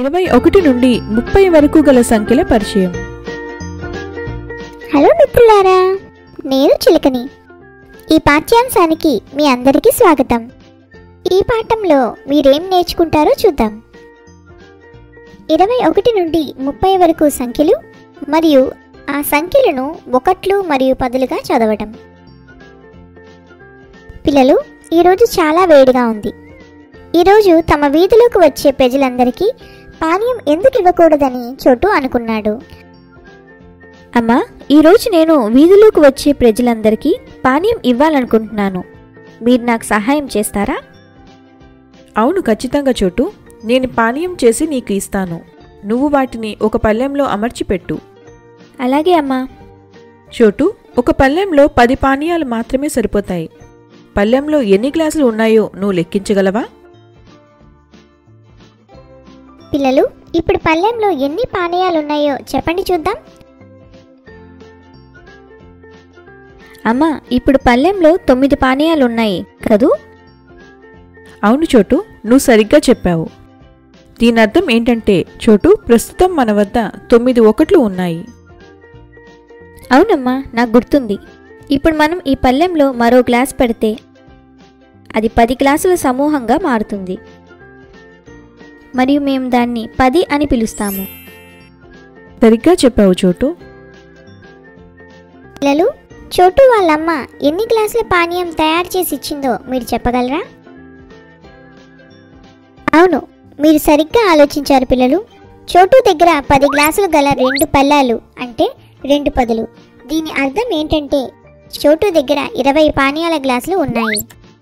ఇరవై ఒకటి నుండి ముప్పై వరకు గల సంఖ్యల పరిచయం హలో మిత్రులారా నేను చిలకని ఈ పాఠ్యాంశానికి మీ అందరికీ స్వాగతం ఈ పాఠంలో మీరేం నేర్చుకుంటారో చూద్దాం ఇరవై ఒకటి నుండి ముప్పై వరకు సంఖ్యలు మరియు ఆ సంఖ్యలను ఒకట్లు మరియు పదులుగా చదవటం పిల్లలు ఈరోజు చాలా వేడిగా ఉంది ఈరోజు తమ వీధిలోకి వచ్చే ప్రజలందరికీ పానీయం ఎందుకు ఇవ్వకూడదని చోటు అనుకున్నాడు అమ్మా ఈరోజు నేను వీధిలోకి వచ్చే ప్రజలందరికీ పానీయం ఇవ్వాలనుకుంటున్నాను మీరు నాకు సహాయం చేస్తారా అవును ఖచ్చితంగా చోటు నేను పానీయం చేసి నీకు ఇస్తాను నువ్వు వాటిని ఒక పళ్ళెంలో అమర్చిపెట్టు అలాగే అమ్మా చోటు ఒక పళ్ళెంలో పది పానీయాలు మాత్రమే సరిపోతాయి పళ్ళెంలో ఎన్ని గ్లాసులు ఉన్నాయో నువ్వు లెక్కించగలవా పిల్లలు ఇప్పుడు పళ్ళెంలో ఎన్ని పానీయాలు ఉన్నాయో చెప్పండి చూద్దాం అమ్మా ఇప్పుడు పళ్ళెంలో తొమ్మిది పానీయాలు ఉన్నాయి కదూ అవును చోటు నువ్వు సరిగ్గా చెప్పావు దీని అర్థం ఏంటంటే చోటు ప్రస్తుతం మన వద్ద తొమ్మిది ఒకట్లు ఉన్నాయి అవునమ్మా నాకు గుర్తుంది ఇప్పుడు మనం ఈ పళ్ళెంలో మరో గ్లాస్ పెడితే అది పది గ్లాసుల సమూహంగా మారుతుంది మరియు మేము దాన్ని పది అని పిలుస్తాము సరిగ్గా చెప్పావు చోటు పిల్లలు చోటు వాళ్ళమ్మ ఎన్ని గ్లాసుల పానీయం తయారు చేసి ఇచ్చిందో మీరు చెప్పగలరా అవును మీరు సరిగ్గా ఆలోచించారు పిల్లలు చోటు దగ్గర పది గ్లాసులు గల రెండు పళ్ళాలు అంటే రెండు పదులు దీని అర్థం ఏంటంటే చోటు దగ్గర ఇరవై పానీయాల గ్లాసులు ఉన్నాయి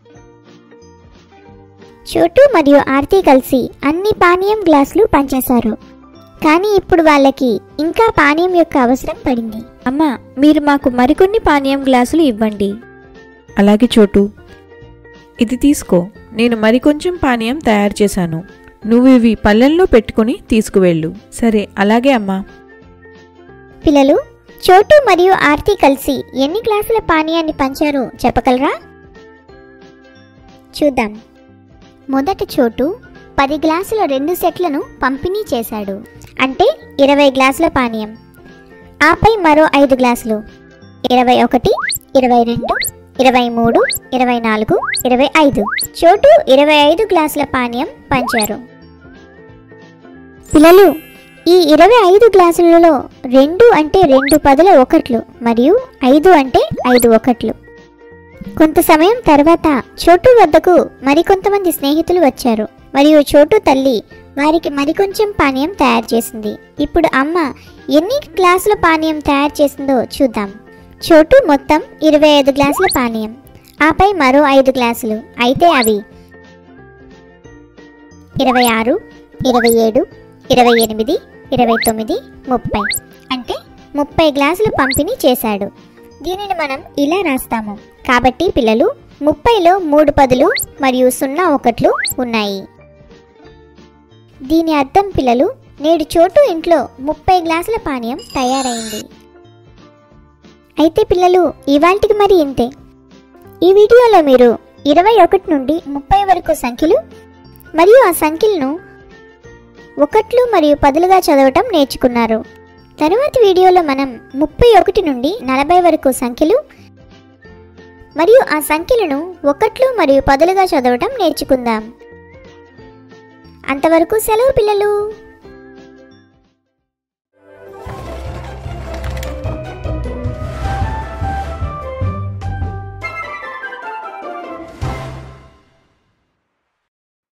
చోటు మరియు ఆర్తి కలిసి అన్ని పానీయం గ్లాసులు పనిచేశారు కానీ ఇప్పుడు వాళ్ళకి ఇంకా పానీయం యొక్క అవసరం పడింది అమ్మా మీరు మాకు మరికొన్ని పానీయం గ్లాసులు ఇవ్వండి అలాగే చోటు ఇది తీసుకో నేను మరికొంచెం పానీయం తయారు చేశాను నువ్వు ఇవి పళ్ళెంలో పెట్టుకుని తీసుకువెళ్ళు సరే అలాగే అమ్మా పిల్లలు చోటు మరియు ఆర్తి కలిసి ఎన్ని గ్లాసుల పానీయాన్ని పంచారో చెప్పగలరా చూద్దాం మొదట చోటు పది గ్లాసుల రెండు సెట్లను పంపిణీ చేశాడు అంటే ఇరవై గ్లాసుల పానీయం ఆపై మరో ఐదు గ్లాసులు ఇరవై ఒకటి ఇరవై రెండు ఇరవై మూడు ఇరవై నాలుగు ఇరవై ఐదు చోటు ఇరవై ఐదు గ్లాసుల పానీయం పంచారు పిల్లలు ఈ ఇరవై ఐదు గ్లాసులలో రెండు అంటే రెండు పదుల ఒకట్లు మరియు ఐదు అంటే ఐదు ఒకట్లు కొంత సమయం తర్వాత చోటు వద్దకు మరికొంతమంది స్నేహితులు వచ్చారు మరియు చోటు తల్లి వారికి మరికొంచెం పానీయం తయారు చేసింది ఇప్పుడు అమ్మ ఎన్ని గ్లాసుల పానీయం తయారు చేసిందో చూద్దాం చోటు మొత్తం ఇరవై ఐదు గ్లాసుల పానీయం ఆపై మరో ఐదు గ్లాసులు అయితే అవి ఇరవై ఆరు ఇరవై ఏడు ఇరవై ఎనిమిది ఇరవై తొమ్మిది ముప్పై అంటే ముప్పై గ్లాసులు పంపిణీ చేశాడు దీనిని మనం ఇలా రాస్తాము కాబట్టి పిల్లలు ముప్పైలో మూడు పదులు మరియు సున్నా ఒకట్లు ఉన్నాయి దీని అర్థం పిల్లలు నేడు చోటు ఇంట్లో ముప్పై గ్లాసుల పానీయం తయారైంది అయితే పిల్లలు ఇవాల్టికి మరి ఇంతే ఈ వీడియోలో మీరు ఇరవై ఒకటి నుండి ముప్పై వరకు సంఖ్యలు మరియు ఆ సంఖ్యలను ఒకట్లు మరియు పదులుగా చదవటం నేర్చుకున్నారు తరువాతి వీడియోలో మనం ముప్పై ఒకటి నుండి నలభై వరకు సంఖ్యలు మరియు ఆ సంఖ్యలను ఒకట్లు మరియు పదులుగా చదవటం నేర్చుకుందాం అంతవరకు సెలవు పిల్లలు